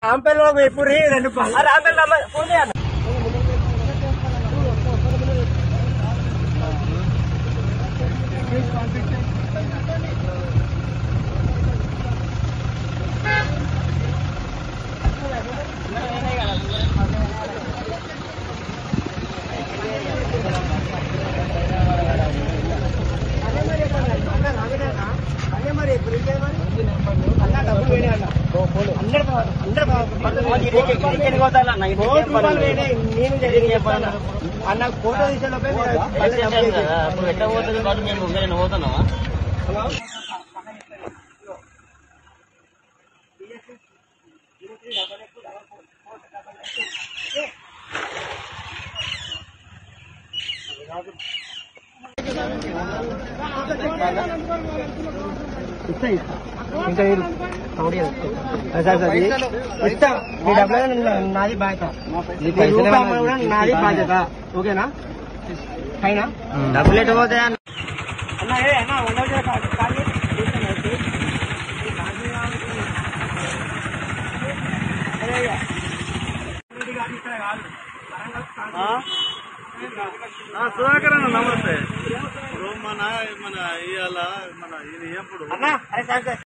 రాంపల్లిలో ఎప్పుడు రెండు రాంపల్లి ఫోన్ చేయాలి అదే మరి ఇప్పుడు ఇంకేం మరి? అన్న డబ్బులు వేయలే అన్న. అందరు బా- అందరు బా- కోటి రూపాయలు వేయలే. నేను జరిగింది చెప్తాను. అన్న ఫోటో తీసే లోపే మీరు పది డబ్బులు వేసేయండి. హలో? ఇస్తా ఇస్తా ఇంకా మీరు కౌడి సార్ సార్ ఇది ఇస్తా మీ డబ్బులు నా- నాది బాధ్యత మీ రూపాయి అమ్మడం కూడా నాది బాధ్యత ఓకేనా అయినా డబ్బులు ఎటు పోతాయి అన్న అన్న ఏ అన్న ఉండవు కదా కాదు. కాదు. అరే అయ్యా. ఇది కాదు, ఇక్కడ కాదు. వరంగల్ కాదు. సుధాకర్ అన్న నమస్తే ఇప్పుడు మన మన ఇవాళ మన ఇది ఎప్పుడు అన్న అరే సార్ సార్